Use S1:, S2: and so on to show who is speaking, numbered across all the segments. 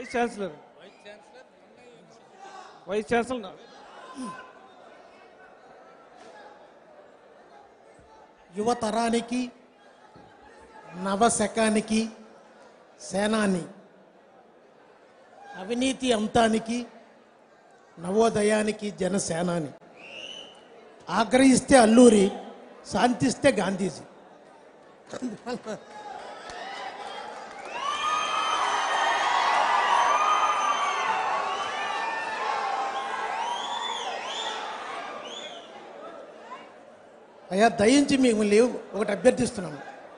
S1: Vice chancellor vice chancellor
S2: యువతరానికి నవశకానికి సేనాని అవినీతి అంతానికి నవోదయానికి జనసేనాని ఆగ్రహిస్తే అల్లూరి శాంతిస్తే గాంధీజీ అయ్యా దయించి మిమ్మల్ని ఒకటి అభ్యర్థిస్తున్నాను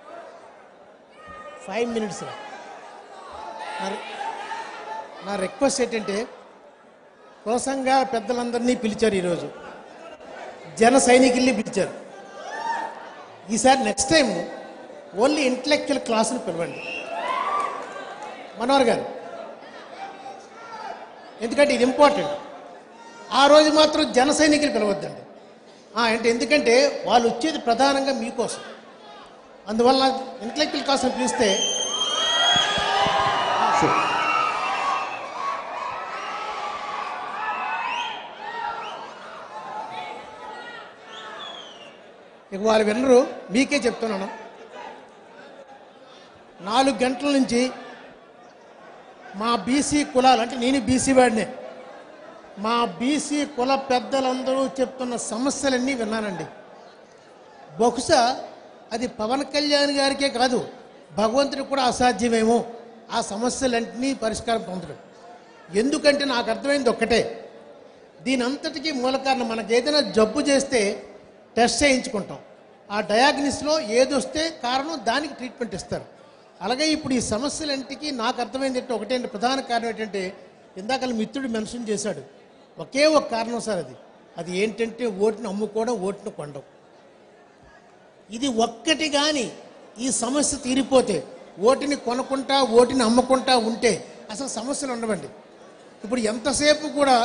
S2: ఫైవ్ మినిట్స్ నా- నా రిక్వెస్ట్ ఏంటంటే కోసంగా పెద్దలందరినీ పిలిచారు ఈరోజు జన సైనికుల్ని పిలిచారు ఈసారి నెక్స్ట్ టైం ఓన్లీ ఇంటలెక్చువల్ క్లాసులు పిలవండి మనోహర్ గారు ఎందుకంటే ఇది ఇంపార్టెంట్ ఆ రోజు మాత్రం జన సైనికులు పిలవద్దండి ఆ, అంటే ఎందుకంటే వాళ్ళు వచ్చేది ప్రధానంగా మీకోసం అందువల్ల ఇంటలెక్చువల్ క్లాసులు పిలిస్తే ఇక వాళ్ళు వినరు మీకే చెప్తున్నాను నాలుగు గంటల నుంచి మా బీసీ కులాలు అంటే నేను బీసీ వాడినే మా బీసీ కుల పెద్దలందరూ చెప్తున్న సమస్యలన్నీ విన్నానండి బహుశా అది పవన్ కళ్యాణ్ గారికే కాదు భగవంతుడికి కూడా అసాధ్యమేమో ఆ సమస్యలన్నింటినీ పరిష్కారం పొందడం ఎందుకంటే నాకు అర్థమైంది ఒక్కటే దీని అంతటికీ మూల కారణం మనకి ఏదైనా జబ్బు చేస్తే టెస్ట్ చేయించుకుంటాం ఆ డయాగ్నిస్లో ఏదొస్తే కారణం దానికి ట్రీట్మెంట్ ఇస్తారు అలాగే ఇప్పుడు ఈ సమస్యలంటికి నాకు అర్థమైంది ఏంటంటే ఒకటే ప్రధాన కారణం ఏంటంటే ఇందాక మిత్రుడు మెన్షన్ చేశాడు ఒకే ఒక కారణం సార్ అది అది ఏంటంటే ఓటుని అమ్ముకోవడం ఓటును కొండం ఇది ఒక్కటి కానీ ఈ సమస్య తీరిపోతే ఓటిని కొనుక్కుంటా ఓటిని అమ్ముకుంటా ఉంటే అసలు సమస్యలు ఉండవండి ఇప్పుడు ఎంతసేపు కూడా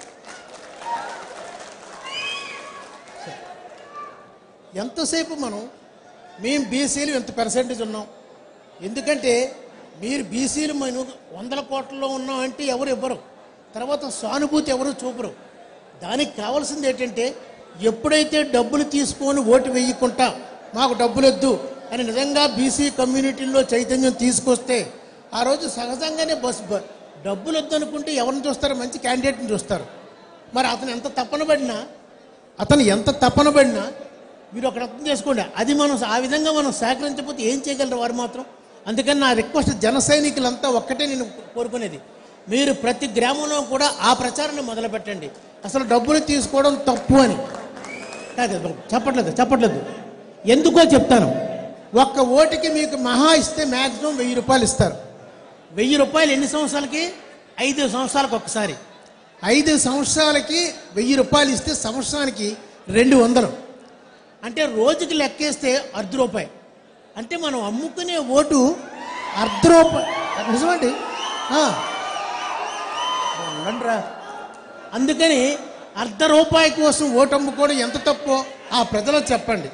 S2: ఎంతసేపు మనం మేము బీసీలు ఎంత పర్సెంటేజ్ ఉన్నాం ఎందుకంటే మీరు బీసీలు మనం వందల కోట్లలో ఉన్నాం అంటే ఎవరు ఇవ్వరు తర్వాత సానుభూతి ఎవరు చూపరు దానికి కావాల్సింది ఏంటంటే ఎప్పుడైతే డబ్బులు తీసుకొని ఓటు వేయకుండా మాకు డబ్బులు వద్దు అని నిజంగా బీసీ కమ్యూనిటీల్లో చైతన్యం తీసుకొస్తే ఆ రోజు సహజంగానే బస్ బ- డబ్బులు వద్దు అనుకుంటే ఎవరిని చూస్తారు మంచి క్యాండిడేట్ని చూస్తారు మరి అతను ఎంత తప్పన పడినా అతను ఎంత తప్పన పడినా మీరు ఒకటి అర్థం చేసుకోండి అది మనం ఆ విధంగా మనం సేకరించకపోతే ఏం చేయగలరు వారు మాత్రం అందుకని నా రిక్వెస్ట్ జన సైనికులంతా ఒక్కటే నేను కోరుకునేది మీరు ప్రతి గ్రామంలో కూడా ఆ ప్రచారాన్ని మొదలు పెట్టండి అసలు డబ్బులు తీసుకోవడం తప్పు అని కాదు చెప్పట్లేదు చెప్పట్లేదు ఎందుకో చెప్తాను ఒక్క ఓటుకి మీకు మహా ఇస్తే మ్యాక్సిమం వెయ్యి రూపాయలు ఇస్తారు వెయ్యి రూపాయలు ఎన్ని సంవత్సరాలకి ఐదు సంవత్సరాలకు ఒకసారి ఐదు సంవత్సరాలకి వెయ్యి రూపాయలు ఇస్తే సంవత్సరానికి రెండు వందలు అంటే రోజుకి లెక్కేస్తే అర్ధ రూపాయి అంటే మనం అమ్ముకునే ఓటు అర్ధ రూపాయి నిజమండి ఆ. ఉండండిరా. అందుకని అర్ధ రూపాయి కోసం ఓటు అమ్ముకోవడం ఎంత తప్పో ఆ ప్రజలకు చెప్పండి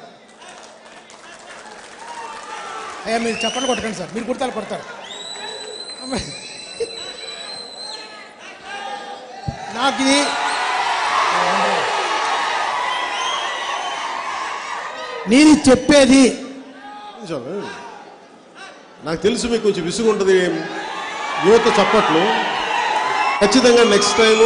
S2: అయ్యా మీరు చెప్పండి కొట్టకండి సార్ మీరు కుడతారు కొడతారు నాకు ఇది నేను చెప్పేది
S3: చాలు. నాకు తెలుసు మీకు కొంచెం విసుగు ఉంటుంది యువత చప్పట్లు ఖచ్చితంగా నెక్స్ట్ టైము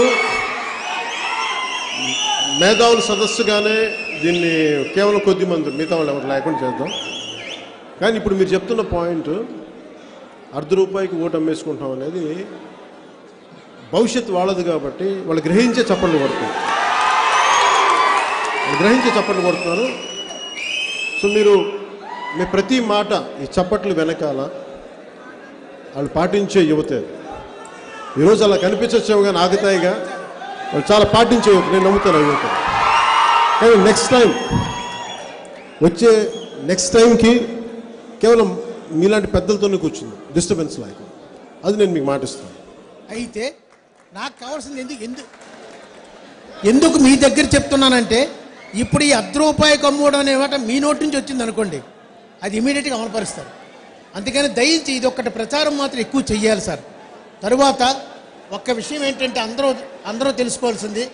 S3: మేధావుల సదస్సుగానే దీన్ని కేవలం కొద్ది మంది మిగతా వాళ్ళు ఎవరు లేకుండా చేద్దాం కానీ ఇప్పుడు మీరు చెప్తున్న పాయింట్ అర్ధ రూపాయికి ఓటు అమ్మేసుకుంటాం అనేది భవిష్యత్తు వాళ్ళది కాబట్టి వాళ్ళు గ్రహించే చప్పట్లు కొడుతున్నారు వాళ్ళు గ్రహించే చప్పట్లు కొడుతున్నారు సో మీరు మీ ప్రతి మాట ఈ చప్పట్లు వెనకాల వాళ్ళు పాటించే యువతే ఈరోజు అలా కనిపించచ్చేమో కానీ ఆగుతాయిగా వాళ్ళు చాలా పాటించే యువత నేను నమ్ముతాను ఆ యువత కానీ నెక్స్ట్ టైం వచ్చే నెక్స్ట్ టైంకి కేవలం మీలాంటి పెద్దలతోనే కూర్చుంది డిస్టర్బెన్స్ లాగా అది నేను మీకు మాటిస్తాను
S2: అయితే నాకు కావాల్సింది ఎందుకు ఎందుకు ఎందుకు మీ దగ్గర చెప్తున్నానంటే ఇప్పుడు ఈ అర్ధ రూపాయికి అమ్ముకోవడం అనే మాట మీ నోటి నుంచి వచ్చింది అనుకోండి అది ఇమీడియట్గా అమలుపరుస్తారు అందుకని దయించి ఇది ఒక్కటి ప్రచారం మాత్రం ఎక్కువ చెయ్యాలి సార్ తరువాత ఒక్క విషయం ఏంటంటే అందరూ అందరూ తెలుసుకోవాల్సింది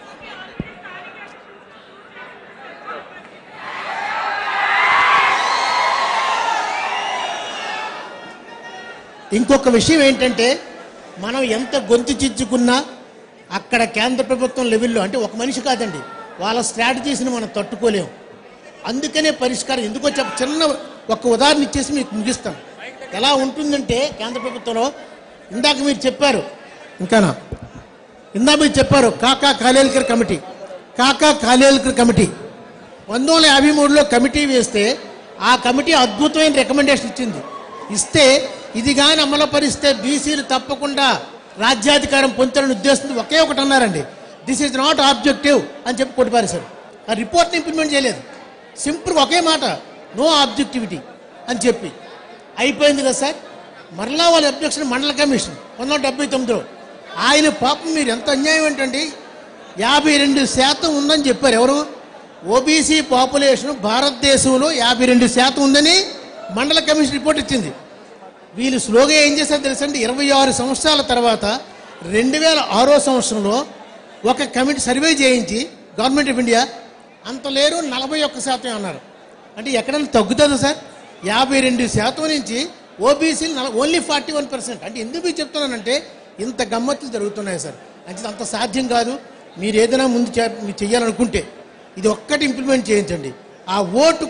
S2: ఇంకొక విషయం ఏంటంటే మనం ఎంత గొంతు చిచ్చుకున్నా అక్కడ కేంద్ర ప్రభుత్వం లెవెల్లో అంటే ఒక మనిషి కాదండి వాళ్ళ స్ట్రాటజీస్ని మనం తట్టుకోలేం అందుకనే పరిష్కారం ఎందుకో చెప్ప చిన్న ఒక ఉదాహరణ ఇచ్చేసి మీకు ముగిస్తాను ఎలా ఉంటుందంటే కేంద్ర ప్రభుత్వంలో ఇందాక మీరు చెప్పారు ఇంకానా ఇందాక మీరు చెప్పారు కాకా కాలేల్కర్ కమిటీ కాకా కాలేల్కర్ కమిటీ పంతొమ్మిది వందల యాభై మూడులో కమిటీ వేస్తే ఆ కమిటీ అద్భుతమైన రికమెండేషన్ ఇచ్చింది ఇస్తే ఇది కానీ అమలుపరిస్తే బీసీలు తప్పకుండా రాజ్యాధికారం పొందుతారని ఉద్దేశంతో ఒకే ఒకటి అన్నారండి దిస్ ఈజ్ నాట్ ఆబ్జెక్టివ్ అని చెప్పి కొట్టిపారేశారు ఆ రిపోర్ట్ని ఇంప్లిమెంట్ చేయలేదు సింపుల్ ఒకే మాట నో ఆబ్జెక్టివిటీ అని చెప్పి అయిపోయింది కదా సార్ మరలా వాళ్ళ అబ్జెక్షన్ మండల కమిషన్ పంతొమ్మిది వందల డెబ్బై తొమ్మిదిలో ఆయన పాపం మీరు ఎంత అన్యాయం ఏంటండి యాభై రెండు శాతం ఉందని చెప్పారు ఎవరు ఓబీసీ పాపులేషన్ భారతదేశంలో యాభై రెండు శాతం ఉందని మండల కమిషన్ రిపోర్ట్ ఇచ్చింది వీళ్ళు స్లోగా ఏం చేశారు తెలుసండి ఇరవై ఆరు సంవత్సరాల తర్వాత రెండు వేల ఆరో సంవత్సరంలో ఒక కమిటీ సర్వే చేయించి గవర్నమెంట్ ఆఫ్ ఇండియా అంత లేరు నలభై ఒక్క శాతం అన్నారు అంటే ఎక్కడైనా తగ్గుతుందా సార్ యాభై రెండు శాతం నుంచి OBC only forty one percent అంటే ఎందుకు మీకు చెప్తున్నానంటే ఇంత గమ్మత్తులు జరుగుతున్నాయి సార్ అంటే అంత సాధ్యం కాదు మీరు ఏదైనా ముందు చే- మీరు చేయాలనుకుంటే ఇది ఒక్కటి ఇంప్లిమెంట్ చేయించండి ఆ ఓటు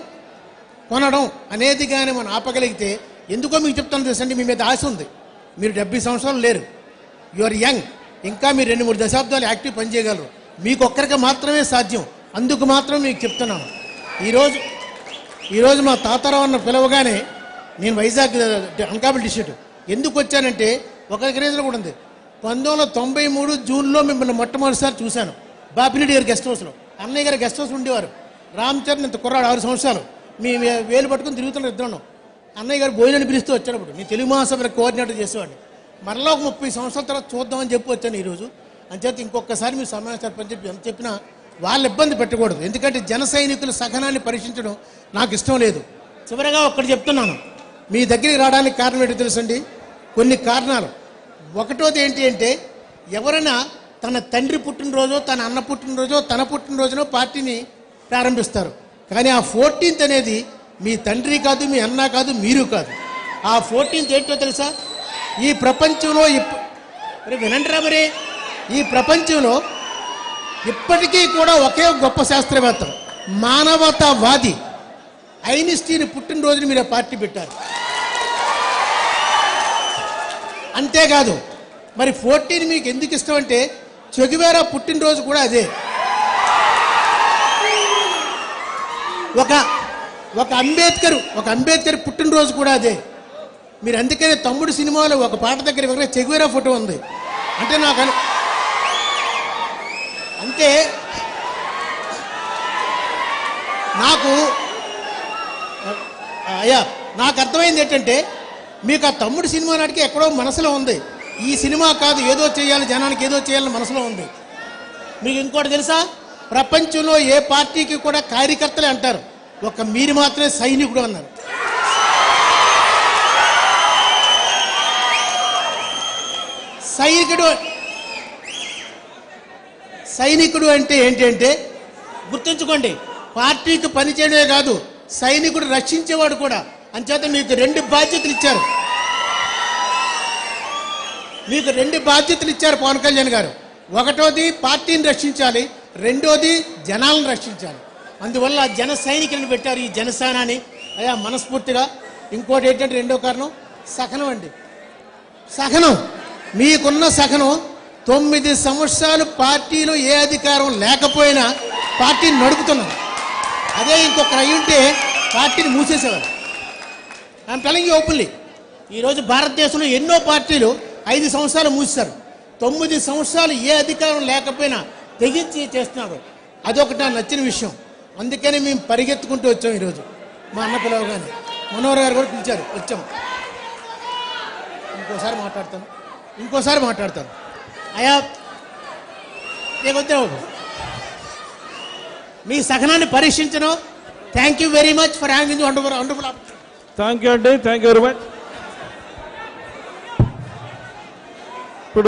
S2: కొనడం అనేది కానీ మనం ఆపగలిగితే ఎందుకో మీకు చెప్తాను తెలుసండి మీ మీద ఆశ ఉంది మీరు డెబ్బై సంవత్సరాలు లేరు యు ఆర్ యంగ్ ఇంకా మీరు రెండు మూడు దశాబ్దాలు యాక్టివ్ పనిచేయగలరు మీకు ఒక్కరికి మాత్రమే సాధ్యం అందుకు మాత్రం మీకు చెప్తున్నాను ఈరోజు ఈరోజు మా తాతారావు అన్న పిలవగానే నేను వైజాగ్ అనకాపల్లి డిస్ట్రిక్ట్ ఎందుకు వచ్చానంటే ఒకరికి రీజన్ కూడా ఉంది పంతొమ్మిది వందల తొంభై మూడు జూన్లో మిమ్మల్ని మొట్టమొదటిసారి చూశాను బాపిరెడ్డి గారి గెస్ట్ హౌస్లో అన్నయ్య గారి గెస్ట్ హౌస్ ఉండేవారు రామ్ చరణ్ ఇంత కుర్రాడు ఆరు సంవత్సరాలు మీ వే- వేలు పట్టుకుని తిరుగుతున్నారు ఇద్దరు అన్నయ్య గారు భోజనాన్ని పిలుస్తూ వచ్చాడు నేను తెలుగు మహాసభల కోఆర్డినేటర్ చేసేవాడిని మరలా ఒక ముప్పై సంవత్సరాల తర్వాత చూద్దామని చెప్పి వచ్చాను ఈరోజు అంచేత ఇంకొకసారి మీరు సమాచారం పని చెప్పి ఎంత చెప్పినా వాళ్ళు ఇబ్బంది పెట్టకూడదు ఎందుకంటే జన సైనికుల సహనాన్ని పరీక్షించడం నాకు ఇష్టం లేదు చివరగా ఒక్కటి చెప్తున్నాను మీ దగ్గరికి రావడానికి కారణం ఏంటో తెలుసండి కొన్ని కారణాలు ఒకటోది ఏంటి అంటే ఎవరైనా తన తండ్రి పుట్టినరోజో తన అన్న పుట్టినరోజో తన పుట్టినరోజునో పార్టీని ప్రారంభిస్తారు కానీ ఆ ఫోర్టీన్త్ అనేది మీ తండ్రి కాదు మీ అన్న కాదు మీరు కాదు ఆ ఫోర్టీన్త్ ఏంటో తెలుసా ఈ ప్రపంచంలో ఇప్ప మరి వినండిరా మరి ఈ ప్రపంచంలో ఇప్పటికీ కూడా ఒకే ఒక గొప్ప శాస్త్రవేత్త మానవతావాది ఐనిస్టీన్ పుట్టినరోజుని మీరు ఆ పార్టీ పెట్టారు అంతేకాదు మరి ఫోర్టీన్ మీకు ఎందుకు ఇష్టం అంటే చెగువేరా పుట్టినరోజు కూడా అదే ఒక ఒక అంబేద్కర్ ఒక అంబేద్కర్ పుట్టినరోజు కూడా అదే మీరు అందుకనే తమ్ముడు సినిమాలో ఒక పాట దగ్గర ఒక చెగువేరా ఫోటో ఉంది అంటే నాకు అను- అంటే నాకు అయ్యా నాకు అర్థమైంది ఏంటంటే మీకు ఆ తమ్ముడు సినిమా నాటికి ఎక్కడో మనసులో ఉంది ఈ సినిమా కాదు ఏదో చేయాలి జనానికి ఏదో చేయాలని మనసులో ఉంది మీకు ఇంకోటి తెలుసా ప్రపంచంలో ఏ పార్టీకి కూడా కార్యకర్తలే అంటారు ఒక మీరు మాత్రమే సైనికుడు అన్నారు సైనికుడు సైనికుడు అంటే ఏంటంటే గుర్తుంచుకోండి పార్టీకి పనిచేయడమే కాదు సైనికుడు రక్షించేవాడు కూడా అంచేత మీకు రెండు బాధ్యతలు ఇచ్చారు మీకు రెండు బాధ్యతలు ఇచ్చారు పవన్ కళ్యాణ్ గారు ఒకటోది పార్టీని రక్షించాలి రెండోది జనాలను రక్షించాలి అందువల్ల జన సైనికులను పెట్టారు ఈ జనసేనాని అయ్యా మనస్ఫూర్తిగా ఇంకోటి ఏంటంటే రెండో కారణం సహనం అండి సహనం మీకున్న సహనం తొమ్మిది సంవత్సరాలు పార్టీలో ఏ అధికారం లేకపోయినా పార్టీని నడుపుతున్నారు అదే ఇంకొకరు అయి ఉంటే పార్టీని మూసేసేవారు ఐఎమ్ టెలింగ్ యూ ఓపెన్లీ ఈరోజు భారతదేశంలో ఎన్నో పార్టీలు ఐదు సంవత్సరాలు మూసేశారు తొమ్మిది సంవత్సరాలు ఏ అధికారం లేకపోయినా తెగించి చేస్తున్నారు అదొకటి నాకు నచ్చిన విషయం అందుకని మేము పరిగెత్తుకుంటూ వచ్చాం ఈరోజు మా అన్న పిలవగానే మనోహర్ గారు కూడా పిలిచారు వచ్చాం ఇంకోసారి మాట్లాడతాను ఇంకోసారి మాట్లాడతాను అయా నీకొద్దే మీ సహనాన్ని పరీక్షించను thank you very much for hanging wonderful wonderful
S1: thank you అండి థ్యాంక్ యూ వెరీ మచ్